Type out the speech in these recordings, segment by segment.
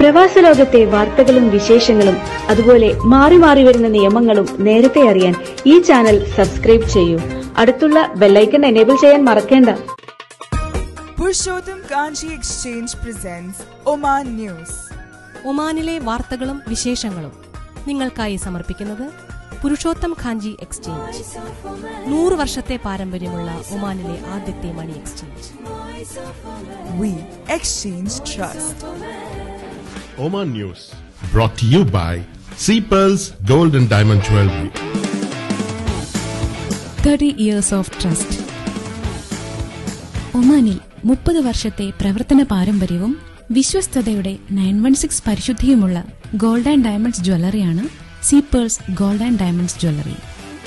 പ്രവാസ ലോകത്തെ വാർത്തകളും വിശേഷങ്ങളും അതുപോലെ മാറി മാറി വരുന്ന നിയമങ്ങളും നേരത്തെ അറിയാൻ ഈ ചാനൽ സബ്സ്ക്രൈബ് ചെയ്യൂ അടുത്തുള്ള ബെല്ലൈക്കൺ എനേബിൾ ചെയ്യാൻ മറക്കേണ്ട Purushottam Kanchi Exchange presents Oman News. ഒമാനിലെ വാർത്തകളും വിശേഷങ്ങളും നിങ്ങൾക്കായി സമർപ്പിക്കുന്നത് പുരുഷോത്തം ഖാഞ്ചി എക്സ്ചേഞ്ച് നൂറ് വർഷത്തെ പാരമ്പര്യമുള്ള ഒമാനിലെ ആദ്യത്തെ money exchange We exchange trust. Oman News. Brought to you by Sea Pearls Gold and Diamond Jewelry. Thirty years of trust ഒമാനിൽ മുപ്പത് വർഷത്തെ പ്രവർത്തന പാരമ്പര്യവും വിശ്വസ്തതയുടെ നയൻ വൺ സിക്സ് പരിശുദ്ധിയുമുള്ള ഗോൾഡ് ആൻഡ് ഡയമണ്ട്സ് ജ്വല്ലറിയാണ് സീപ്പേഴ്സ് gold and diamonds jewellery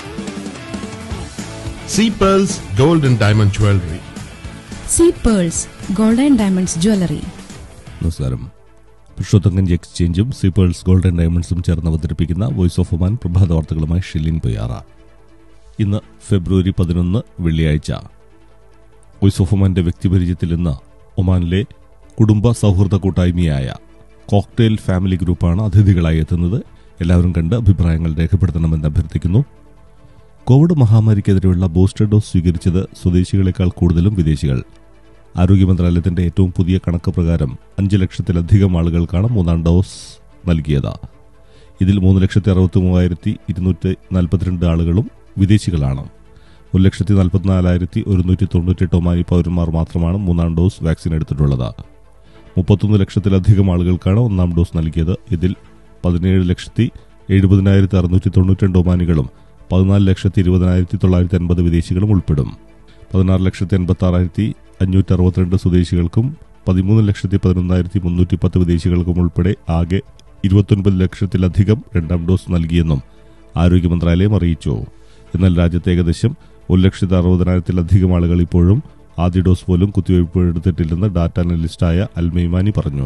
Sea Pearls Gold and Diamond Jewelry. സീപ്പേഴ്സ് gold and diamonds jewellery നമസ്കാരം പുരുഷോത്തങ്കഞ്ചി എക്സ്ചേഞ്ചും സീപ്പേൾസ് ഗോൾഡൻ ഡയമണ്ട്സും ചേർന്ന് അവതരിപ്പിക്കുന്ന വോയിസ് ഓഫ് ഒമാൻ പ്രഭാത വാർത്തകളുമായി ഷിലിൻ പൊയ്യാറ ഇന്ന് ഫെബ്രുവരി പതിനൊന്ന് വെള്ളിയാഴ്ച വോയിസ് ഓഫ് ഒമാന്റെ വ്യക്തിപരിചയത്തിൽ ഇന്ന് ഒമാനിലെ കുടുംബ സൗഹൃദ കൂട്ടായ്മയായ കോക്ടെയിൽ ഫാമിലി ഗ്രൂപ്പാണ് അതിഥികളായി എത്തുന്നത് എല്ലാവരും കണ്ട് അഭിപ്രായങ്ങൾ രേഖപ്പെടുത്തണമെന്ന് അഭ്യർത്ഥിക്കുന്നു കോവിഡ് മഹാമാരിക്കെതിരെയുള്ള ബൂസ്റ്റർ ഡോസ് സ്വീകരിച്ചത് സ്വദേശികളെക്കാൾ കൂടുതലും വിദേശികൾ ആരോഗ്യ മന്ത്രാലയത്തിന്റെ ഏറ്റവും പുതിയ കണക്ക് പ്രകാരം അഞ്ച് ലക്ഷത്തിലധികം ആളുകൾക്കാണ് മൂന്നാം ഡോസ് നൽകിയത് ഇതിൽ മൂന്ന് ലക്ഷത്തി അറുപത്തി മൂവായിരത്തി ഇരുന്നൂറ്റി നാൽപ്പത്തിരണ്ട് ആളുകളും വിദേശികളാണ് ഒരു ലക്ഷത്തി നാൽപ്പത്തിനാലായിരത്തി ഒരുന്നൂറ്റി തൊണ്ണൂറ്റെട്ട് ഒമാനി പൗരന്മാർ മാത്രമാണ് മൂന്നാം ഡോസ് വാക്സിൻ എടുത്തിട്ടുള്ളത് മുപ്പത്തൊന്ന് ലക്ഷത്തിലധികം ആളുകൾക്കാണ് ഒന്നാം ഡോസ് നൽകിയത് ഇതിൽ പതിനേഴ് ലക്ഷത്തി എഴുപതിനായിരത്തി അറുന്നൂറ്റി തൊണ്ണൂറ്റിരണ്ട് ഒമാനികളും പതിനാല് ലക്ഷത്തി ഇരുപതിനായിരത്തി തൊള്ളായിരത്തി അൻപത് വിദേശികളും ഉൾപ്പെടും പതിനാറ് ലക്ഷത്തി എൺപത്തി ആറായിരത്തി അഞ്ഞൂറ്റി അറുപത്തിരണ്ട് സ്വദേശികൾക്കും പതിമൂന്ന് ലക്ഷത്തി പതിനൊന്നായിരത്തി മുന്നൂറ്റി പത്ത് വിദേശികൾക്കും ഉൾപ്പെടെ ആകെ ഇരുപത്തൊൻപത് ലക്ഷത്തിലധികം രണ്ടാം ഡോസ് നൽകിയെന്നും ആരോഗ്യ മന്ത്രാലയം അറിയിച്ചു എന്നാൽ രാജ്യത്ത് ഏകദേശം ഒരു ലക്ഷത്തി അറുപതിനായിരത്തിലധികം ആളുകൾ ഇപ്പോഴും ആദ്യ ഡോസ് പോലും കുത്തിവയ്പ് എടുത്തിട്ടില്ലെന്ന് ഡാറ്റ അനലിസ്റ്റായ അൽമൈമാനി പറഞ്ഞു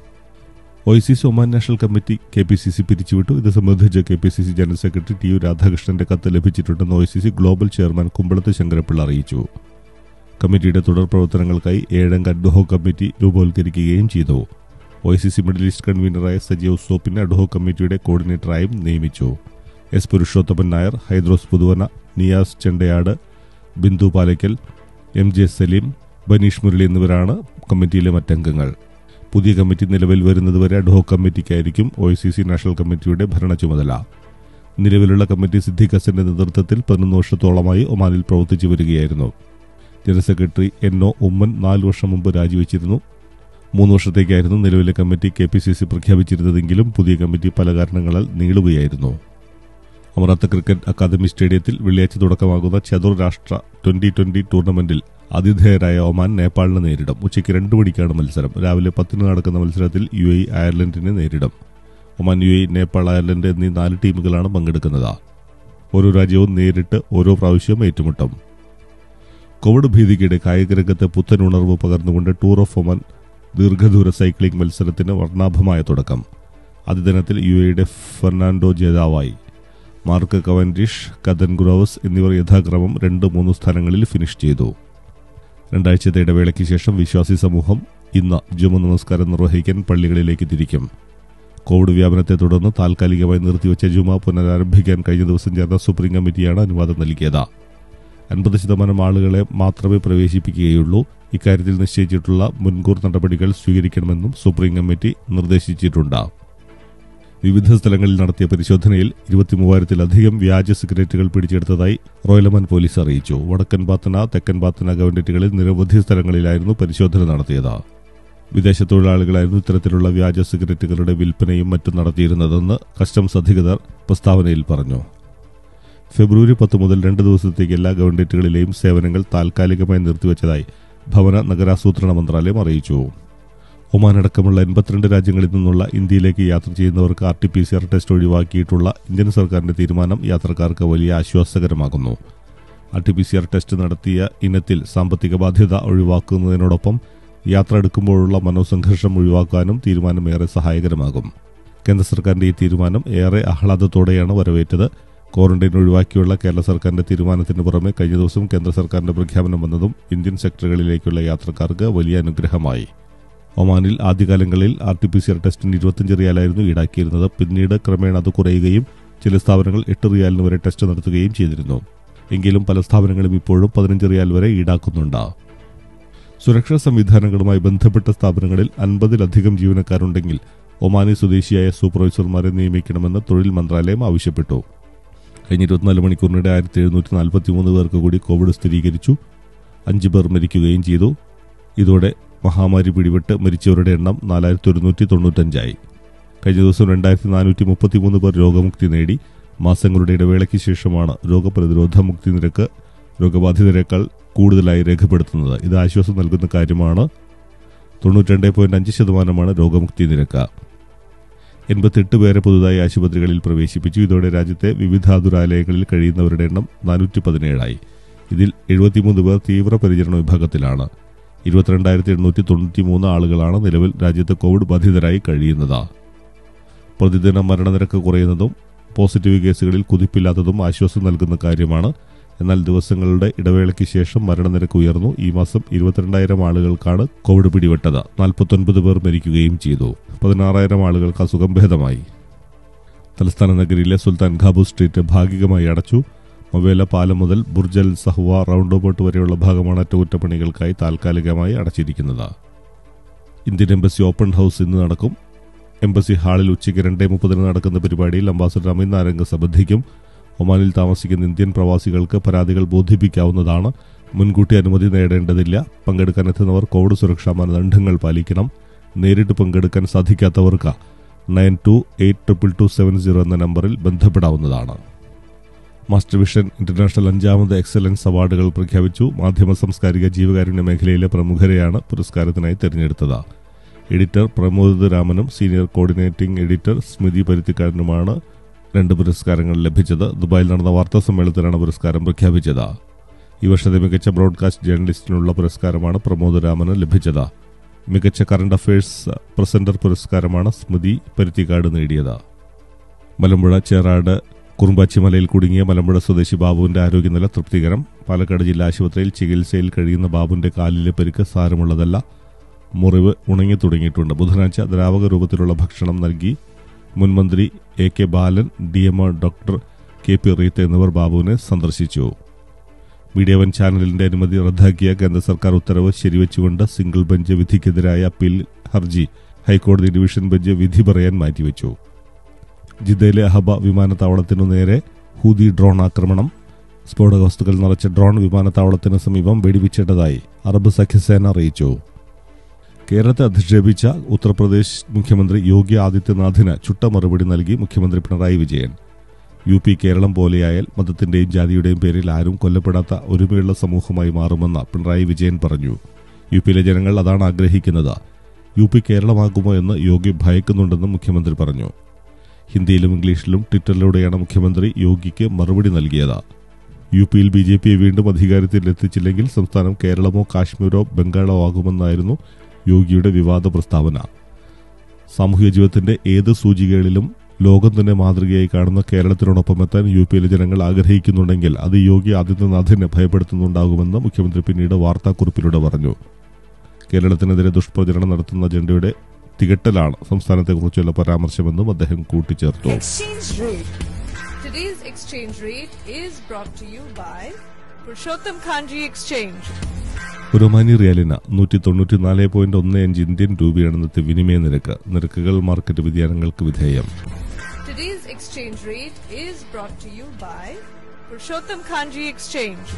O I C C Oman national committee K P C C പിരിച്ചുവിട്ടു ഇത് സംബന്ധിച്ച് K P C C general secretary T U രാധാകൃഷ്ണന്റെ കത്ത് ലഭിച്ചിട്ടുണ്ടെന്ന് O I C C global chairman Kumbalath Sankarapillai അറിയിച്ചു കമ്മിറ്റിയുടെ തുടർ പ്രവർത്തനങ്ങൾക്കായി ഏഴംഗ അഡ്ഹോക് കമ്മിറ്റി രൂപവൽക്കരിക്കുകയും ചെയ്തു O I C C middle east കൺവീനറായ സജീവ് സോപ്പിനെ അഡ്ഹോക് കമ്മിറ്റിയുടെ കോർഡിനേറ്ററായും നിയമിച്ചു S Purushothaman Nair Hydros Puthuvana Niyas Chendayad Bindu Palakkal M J Saleem Banish Murali എന്നിവരാണ് കമ്മിറ്റിയിലെ മറ്റംഗങ്ങൾ പുതിയ കമ്മിറ്റി നിലവിൽ വരുന്നതുവരെ അഡ്ഹോക് കമ്മിറ്റിക്കായിരിക്കും O I C C national കമ്മിറ്റിയുടെ ഭരണ ചുമതല നിലവിലുള്ള കമ്മിറ്റി സിദ്ദിഖ് ഹസന്റെ നേതൃത്വത്തിൽ പതിനൊന്ന് വർഷത്തോളമായി ഒമാനിൽ പ്രവർത്തിച്ചു വരികയായിരുന്നു general secretary N O Oommen നാല് വർഷം മുമ്പ് രാജിവെച്ചിരുന്നു മൂന്ന് വർഷത്തേക്കായിരുന്നു നിലവിലെ committee K P C C പ്രഖ്യാപിച്ചിരുന്നതെങ്കിലും പുതിയ കമ്മിറ്റി പല കാരണങ്ങളാൽ നീളുകയായിരുന്നു അമറാത്ത് ക്രിക്കറ്റ് അക്കാദമി സ്റ്റേഡിയത്തിൽ വെള്ളിയാഴ്ച തുടക്കമാകുന്ന ചതുർരാഷ്ട്ര ട്വന്റി ട്വന്റി ടൂർണമെന്റിൽ ആതിഥേയരായ ഒമാൻ നേപ്പാളിനെ നേരിടും ഉച്ചയ്ക്ക് രണ്ട് മണിക്കാണ് മത്സരം രാവിലെ പത്തിന് നടക്കുന്ന മത്സരത്തിൽ യു എ അയർലൻഡിനെ നേരിടും Oman U A Nepal Ireland എന്നീ നാല് ടീമുകളാണ് പങ്കെടുക്കുന്നത് ഓരോ രാജ്യവും നേരിട്ട് ഓരോ പ്രാവശ്യവും ഏറ്റുമുട്ടും കോവിഡ് ഭീതിക്കിടെ കായിക രംഗത്ത് പുത്തൻ ഉണർവ് പകർന്നുകൊണ്ട് ടൂർ ഓഫ് ഒമാൻ ദീർഘദൂര സൈക്ലിംഗ് മത്സരത്തിന് വർണ്ണാഭമായ തുടക്കം ആദ്യ ദിനത്തിൽ യു എയുടെ ഫെർണാൻഡോ ജേതാവായി മാർക്ക് കവൻഡിഷ് കദൻ ഗ്രോവസ് എന്നിവർ യഥാക്രമം രണ്ട് മൂന്ന് സ്ഥാനങ്ങളിൽ ഫിനിഷ് ചെയ്തു രണ്ടാഴ്ചത്തെ ഇടവേളയ്ക്ക് ശേഷം വിശ്വാസി സമൂഹം ഇന്ന് ജുമ നമസ്കാരം നിർവഹിക്കാൻ പള്ളികളിലേക്ക് തിരിക്കും കോവിഡ് വ്യാപനത്തെ തുടർന്ന് താൽക്കാലികമായി നിർത്തിവെച്ച ജുമ പുനരാരംഭിക്കാൻ കഴിഞ്ഞ ദിവസം ചേർന്ന സുപ്രീം കമ്മിറ്റിയാണ് അനുവാദം നൽകിയത് അൻപത് ശതമാനം ആളുകളെ മാത്രമേ പ്രവേശിപ്പിക്കുകയുള്ളൂ ഇക്കാര്യത്തിൽ നിശ്ചയിച്ചിട്ടുള്ള മുൻകൂർ നടപടികൾ സ്വീകരിക്കണമെന്നും സുപ്രീം കമ്മിറ്റി നിർദ്ദേശിച്ചിട്ടുണ്ട് വിവിധ സ്ഥലങ്ങളിൽ നടത്തിയ പരിശോധനയിൽ ഇരുപത്തിമൂവായിരത്തിലധികം വ്യാജ സിഗരറ്റുകൾ പിടിച്ചെടുത്തതായി റോയലമൻ പോലീസ് അറിയിച്ചു വടക്കൻ പാത്തന തെക്കൻ പാത്തന ഗവൺമെന്റുകളിൽ നിരവധി സ്ഥലങ്ങളിലായിരുന്നു പരിശോധന നടത്തിയത് വിദേശ തൊഴിലാളികളായിരുന്നു ഇത്തരത്തിലുള്ള വ്യാജ സിഗരറ്റുകളുടെ വിൽപ്പനയും മറ്റും നടത്തിയിരുന്നതെന്ന് കസ്റ്റംസ് അധികൃതർ പ്രസ്താവനയിൽ പറഞ്ഞു ഫെബ്രുവരി പത്ത് മുതൽ രണ്ട് ദിവസത്തേക്ക് എല്ലാ ഗവൺമെന്റുകളിലെയും സേവനങ്ങൾ താൽക്കാലികമായി നിർത്തിവച്ചതായി ഭവന നഗരാസൂത്രണ മന്ത്രാലയം അറിയിച്ചു ഒമാൻ അടക്കമുള്ള എൺപത്തിരണ്ട് രാജ്യങ്ങളിൽ നിന്നുള്ള ഇന്ത്യയിലേക്ക് യാത്ര ചെയ്യുന്നവർക്ക് R T P C R test ഒഴിവാക്കിയിട്ടുള്ള ഇന്ത്യൻ സർക്കാരിന്റെ തീരുമാനം യാത്രക്കാർക്ക് വലിയ ആശ്വാസകരമാകുന്നു R T P C R test നടത്തിയ ഇനത്തിൽ സാമ്പത്തിക ബാധ്യത ഒഴിവാക്കുന്നതിനോടൊപ്പം യാത്ര എടുക്കുമ്പോഴുള്ള മനോസംഘർഷം ഒഴിവാക്കാനും തീരുമാനം ഏറെ സഹായകരമാകും കേന്ദ്ര സർക്കാരിന്റെ ഈ തീരുമാനം ഏറെ ആഹ്ലാദത്തോടെയാണ് വരവേറ്റത് ക്വാറന്റൈൻ ഒഴിവാക്കിയുള്ള കേരള സർക്കാരിന്റെ തീരുമാനത്തിന് പുറമെ കഴിഞ്ഞ ദിവസം കേന്ദ്ര സർക്കാരിന്റെ പ്രഖ്യാപനം വന്നതും ഇന്ത്യൻ സെക്ടറുകളിലേക്കുള്ള യാത്രക്കാർക്ക് വലിയ അനുഗ്രഹമായി ഒമാനിൽ ആദ്യകാലങ്ങളിൽ R T P C R ടെസ്റ്റിന് ഇരുപത്തിയഞ്ച് റിയാലായിരുന്നു ഈടാക്കിയിരുന്നത് പിന്നീട് ക്രമേണ അത് കുറയുകയും ചില സ്ഥാപനങ്ങൾ എട്ട് റിയാലിന് വരെ ടെസ്റ്റ് നടത്തുകയും ചെയ്തിരുന്നു എങ്കിലും പല സ്ഥാപനങ്ങളും ഇപ്പോഴും പതിനഞ്ച് റിയാൽ വരെ ഈടാക്കുന്നുണ്ട് സുരക്ഷാ സംവിധാനങ്ങളുമായി ബന്ധപ്പെട്ട സ്ഥാപനങ്ങളിൽ അൻപതിലധികം ജീവനക്കാരുണ്ടെങ്കിൽ ഒമാനി സ്വദേശിയായ സൂപ്പർവൈസർമാരെ നിയമിക്കണമെന്ന് തൊഴിൽ മന്ത്രാലയം ആവശ്യപ്പെട്ടു കഴിഞ്ഞ ഇരുപത്തിനാല് മണിക്കൂറിനിടെ ആയിരത്തി എഴുന്നൂറ്റി നാൽപ്പത്തി മൂന്ന് പേർക്ക് കൂടി കോവിഡ് സ്ഥിരീകരിച്ചു അഞ്ച് പേർ മരിക്കുകയും ചെയ്തു ഇതോടെ മഹാമാരി പിടിപെട്ട് മരിച്ചവരുടെ എണ്ണം നാലായിരത്തി ഒരുന്നൂറ്റി തൊണ്ണൂറ്റഞ്ചായി കഴിഞ്ഞ ദിവസം രണ്ടായിരത്തി നാനൂറ്റി മുപ്പത്തിമൂന്ന് പേർ രോഗമുക്തി നേടി മാസങ്ങളുടെ ഇടവേളയ്ക്ക് ശേഷമാണ് രോഗപ്രതിരോധ മുക്തി നിരക്ക് രോഗബാധിതരെക്കാൾ കൂടുതലായി രേഖപ്പെടുത്തുന്നത് ഇത് ആശ്വാസം നൽകുന്ന കാര്യമാണ് തൊണ്ണൂറ്റി പോയിന്റ് അഞ്ച് ശതമാനമാണ് രോഗമുക്തി നിരക്ക് എൺപത്തെട്ട് പേരെ പുതുതായി ആശുപത്രികളിൽ പ്രവേശിപ്പിച്ചു ഇതോടെ രാജ്യത്തെ വിവിധാതുരാലയങ്ങളിൽ കഴിയുന്നവരുടെ എണ്ണം നാനൂറ്റി പതിനേഴായി ഇതിൽ എഴുപത്തിമൂന്ന് പേർ തീവ്രപരിചരണ വിഭാഗത്തിലാണ് ഇരുപത്തിരണ്ടായിരത്തി എണ്ണൂറ്റി തൊണ്ണൂറ്റി മൂന്ന് ആളുകളാണ് നിലവിൽ രാജ്യത്ത് കോവിഡ് ബാധിതരായി കഴിയുന്നത് പ്രതിദിന മരണനിരക്ക് കുറയുന്നതും പോസിറ്റീവ് കേസുകളിൽ കുതിപ്പില്ലാത്തതും ആശ്വാസം നൽകുന്ന കാര്യമാണ് എന്നാൽ ദിവസങ്ങളുടെ ഇടവേളയ്ക്ക് ശേഷം മരണനിരക്ക് ഉയർന്നു ഈ മാസം ഇരുപത്തിരണ്ടായിരം ആളുകൾക്കാണ് കോവിഡ് പിടിപെട്ടത് നാൽപ്പത്തൊൻപത് പേർ മരിക്കുകയും ചെയ്തു പതിനാറായിരം ആളുകൾക്ക് അസുഖം ഭേദമായി തലസ്ഥാന നഗരിയിലെ സുൽത്താൻ ഖാബു സ്ട്രീറ്റ് ഭാഗികമായി അടച്ചു മൊബേല പാലം മുതൽ ബുർജൽ സഹ്വ റൗണ്ട് ബോട്ട് വരെയുള്ള ഭാഗമാണ് അറ്റകുറ്റപ്പണികൾക്കായി താൽക്കാലികമായി അടച്ചിരിക്കുന്നത് ഇന്ത്യൻ എംബസി ഓപ്പൺ ഹൗസ് ഇന്ന് നടക്കും എംബസി ഹാളിൽ ഉച്ചയ്ക്ക് രണ്ടേ മുപ്പതിന് നടക്കുന്ന പരിപാടിയിൽ അംബാസഡർ അമിത് നാരംഗ് സംബന്ധിക്കും ഒമാനിൽ താമസിക്കുന്ന ഇന്ത്യൻ പ്രവാസികൾക്ക് പരാതികൾ ബോധിപ്പിക്കാവുന്നതാണ് മുൻകൂട്ടി അനുമതി നേടേണ്ടതില്ല പങ്കെടുക്കാനെത്തുന്നവർ കോവിഡ് സുരക്ഷാ മാനദണ്ഡങ്ങൾ പാലിക്കണം നേരിട്ട് പങ്കെടുക്കാൻ സാധിക്കാത്തവർക്ക് nine two eight triple two seven zero എന്ന നമ്പറിൽ ബന്ധപ്പെടാവുന്നതാണ് മാസ്റ്റർ വിഷൻ ഇന്റർനാഷണൽ അഞ്ചാമത് എക്സലൻസ് അവാർഡുകൾ പ്രഖ്യാപിച്ചു മാധ്യമ സാംസ്കാരിക ജീവകാരുണ്യ മേഖലയിലെ പ്രമുഖരെയാണ് പുരസ്കാരത്തിനായി തിരഞ്ഞെടുത്തത് എഡിറ്റർ പ്രമോദ് രാമനും സീനിയർ കോർഡിനേറ്റിംഗ് എഡിറ്റർ സ്മിതി പരുത്തിക്കാരനുമാണ് രണ്ട് പുരസ്കാരങ്ങൾ ലഭിച്ചത് ദുബായിൽ നടന്ന വാർത്താ സമ്മേളനത്തിലാണ് പുരസ്കാരം പ്രഖ്യാപിച്ചത് ഈ വർഷത്തെ മികച്ച ബ്രോഡ്കാസ്റ്റ് ജേർണലിസ്റ്റിനുള്ള പുരസ്കാരമാണ് പ്രമോദ് രാമന് ലഭിച്ചത് മികച്ച കറണ്ട് അഫയേഴ്സ് പ്രസന്റർ പുരസ്കാരമാണ് സ്മൃതി പരുത്തിക്കാട് നേടിയത് മലമ്പുഴ ചേറാട് കുറുമ്പാച്ചി മലയിൽ കുടുങ്ങിയ മലമ്പുഴ സ്വദേശി ബാബുവിന്റെ ആരോഗ്യനില തൃപ്തികരം പാലക്കാട് ജില്ലാ ആശുപത്രിയിൽ ചികിത്സയിൽ കഴിയുന്ന ബാബുവിന്റെ കാലിലെ പരിക്ക് സാരമുള്ളതല്ല മുറിവ് ഉണങ്ങി തുടങ്ങിയിട്ടുണ്ട് ബുധനാഴ്ച ദ്രാവക രൂപത്തിലുള്ള ഭക്ഷണം നൽകി മുൻമന്ത്രി A K Balan D M doctor K P Reeth എന്നിവർ ബാബുവിനെ സന്ദർശിച്ചു മീഡിയ വൺ ചാനലിന്റെ അനുമതി റദ്ദാക്കിയ കേന്ദ്ര സർക്കാർ ഉത്തരവ് ശരിവെച്ചുകൊണ്ട് സിംഗിൾ ബെഞ്ച് വിധിക്കെതിരായ അപ്പീൽ ഹർജി ഹൈക്കോടതി ഡിവിഷൻ ബെഞ്ച് വിധി പറയാൻ മാറ്റിവെച്ചു ജിദ്ദയിലെ അഹബ വിമാനത്താവളത്തിനു നേരെ ഹൂതി ഡ്രോൺ ആക്രമണം സ്ഫോടക വസ്തുക്കൾ നിറച്ച ഡ്രോൺ വിമാനത്താവളത്തിന് സമീപം വെടിവെച്ചിട്ടതായി അറബ് സഖ്യസേന അറിയിച്ചു കേരളത്തെ അധിക്ഷേപിച്ച ഉത്തർപ്രദേശ് മുഖ്യമന്ത്രി യോഗി ആദിത്യനാഥിന് ചുട്ട മറുപടി നൽകി മുഖ്യമന്ത്രി പിണറായി വിജയൻ യു പി കേരളം പോലെയായാൽ മതത്തിന്റെയും ജാതിയുടെയും പേരിൽ ആരും കൊല്ലപ്പെടാത്ത ഒരുമയുള്ള സമൂഹമായി മാറുമെന്ന് പിണറായി വിജയൻ പറഞ്ഞു യു പിയിലെ ജനങ്ങൾ അതാണ് ആഗ്രഹിക്കുന്നത് യു പി കേരളമാകുമോ എന്ന് യോഗി ഭയക്കുന്നുണ്ടെന്നും മുഖ്യമന്ത്രി പറഞ്ഞു ഹിന്ദിയിലും ഇംഗ്ലീഷിലും ട്വിറ്ററിലൂടെയാണ് മുഖ്യമന്ത്രി യോഗിക്ക് മറുപടി നൽകിയത് യു പിയിൽ ബി ജെ പിയെ വീണ്ടും അധികാരത്തിൽ എത്തിച്ചില്ലെങ്കിൽ സംസ്ഥാനം കേരളമോ കാശ്മീരോ ബംഗാളോ ആകുമെന്നായിരുന്നു യോഗിയുടെ വിവാദ പ്രസ്താവന സാമൂഹിക ജീവിതത്തിന്റെ ഏത് സൂചികകളിലും ലോകം തന്നെ മാതൃകയായി കാണുന്ന കേരളത്തിനോടൊപ്പം എത്താൻ യു പിയിലെ ജനങ്ങൾ ആഗ്രഹിക്കുന്നുണ്ടെങ്കിൽ അത് യോഗി ആദിത്യനാഥിനെ ഭയപ്പെടുത്തുന്നുണ്ടാകുമെന്ന് മുഖ്യമന്ത്രി പിന്നീട് വാർത്താക്കുറിപ്പിലൂടെ പറഞ്ഞു കേരളത്തിനെതിരെ ദുഷ്പ്രചരണം നടത്തുന്ന അജണ്ടയുടെ തികട്ടലാണ് സംസ്ഥാനത്തെക്കുറിച്ചുള്ള പരാമർശമെന്നും അദ്ദേഹം കൂട്ടിച്ചേർത്തു Exchange rate. Today's exchange rate is brought to you by Purushottam Kanji Exchange. ഒരു ഒമാനി റിയാലിന് നൂറ്റി തൊണ്ണൂറ്റിനാല് പോയിന്റ് ഒന്ന് അഞ്ച് ഇന്ത്യൻ രൂപയാണ് ഇന്നത്തെ വിനിമയ നിരക്ക് നിരക്കുകൾ മാർക്കറ്റ് വ്യതിയാനങ്ങൾക്ക് വിധേയം Today's exchange rate is brought to you by Purushottam Kanji Exchange.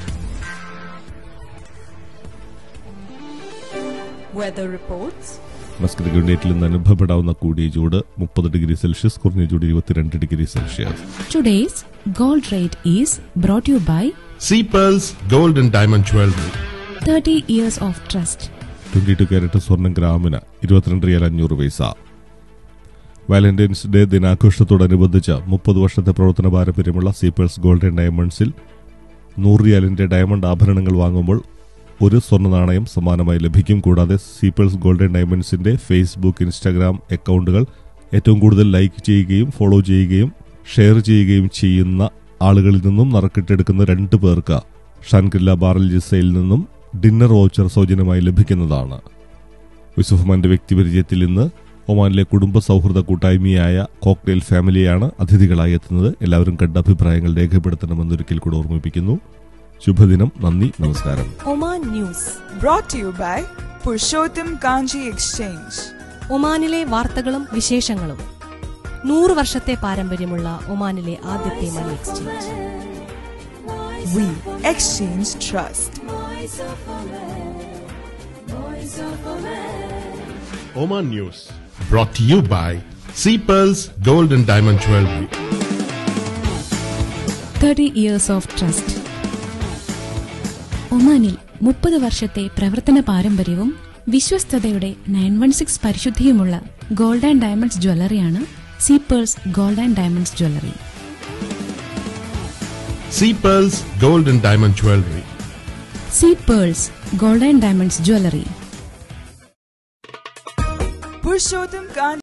Weather reports. Muscat യുണൈറ്റിൽ നിന്ന് അനുഭവപ്പെടാവുന്ന കൂടിയ ചൂട് മുപ്പത് ഡിഗ്രി സെൽഷ്യസ് കുറഞ്ഞ ചൂട് ഇരുപത്തിരണ്ട് degree Celsius Today's gold rate is brought to you by Sea Pearls Gold and Diamond Jewelry. 30 years of trust. Twenty two carat സ്വർണം ഗ്രാമിന് ഇരുപത്തിരണ്ട് റിയൽ അഞ്ഞൂറ് പൈസ വാലന്റൈൻസ് ഡേ ദിനാഘോഷത്തോടനുബന്ധിച്ച് മുപ്പത് വർഷത്തെ പ്രവർത്തന പാരമ്പര്യമുള്ള സീപ്പേഴ്സ് ഗോൾഡൻ ഡയമണ്ട്സിൽ നൂറ് റിയാലിന്റെ ഡയമണ്ട് ആഭരണങ്ങൾ വാങ്ങുമ്പോൾ ഒരു സ്വർണ്ണ നാണയം സമ്മാനമായി ലഭിക്കും കൂടാതെ സീപ്പേഴ്സ് ഗോൾഡൻ ഡയമണ്ട്സിന്റെ ഫേസ്ബുക്ക് ഇൻസ്റ്റാഗ്രാം അക്കൗണ്ടുകൾ ഏറ്റവും കൂടുതൽ ലൈക്ക് ചെയ്യുകയും ഫോളോ ചെയ്യുകയും ഷെയർ ചെയ്യുകയും ചെയ്യുന്ന ആളുകളിൽ നിന്നും നറുക്കിട്ടെടുക്കുന്ന രണ്ട് പേർക്ക് ഷാൻകില്ല ബാറൽ ജിസയിൽ നിന്നും ഡിന്നർ വൗച്ചർ സൗജന്യമായി ലഭിക്കുന്നതാണ് വോയിസ് ഓഫ് ഒമാന്റെ വ്യക്തിപരിചയത്തിൽ ഇന്ന് ഒമാനിലെ കുടുംബ സൗഹൃദ കൂട്ടായ്മയായ കോക്ടെയിൽ ഫാമിലിയാണ് അതിഥികളായി എത്തുന്നത് എല്ലാവരും കണ്ട അഭിപ്രായങ്ങൾ രേഖപ്പെടുത്തണമെന്നൊരിക്കൽ കൂടെ ഓർമ്മിപ്പിക്കുന്നു ശുഭദിനം നന്ദി നമസ്കാരം Oman news Brought to you by Purushottam Kanji Exchange. ഒമാനിലെ വാർത്തകളും വിശേഷങ്ങളും നൂറ് വർഷത്തെ പാരമ്പര്യമുള്ള ഒമാനിലെ ആദ്യത്തെ money exchange We exchange trust. Oman News. Brought to you by Sea Pearls Gold and Diamond Jewelry. Thirty years of trust ഒമാനിൽ മുപ്പത് വർഷത്തെ പ്രവർത്തന പാരമ്പര്യവും വിശ്വസ്തതയുടെ നയൻ വൺ സിക്സ് പരിശുദ്ധിയുമുള്ള ഗോൾഡ് ആൻഡ് ഡയമണ്ട്സ് ജ്വല്ലറിയാണ് സീപ്പേഴ്സ് gold and diamonds jewellery Sea Pearls Gold and Diamond Jewelry. സീപ്പേഴ്സ് gold and diamonds jewellery Purushottam Kanji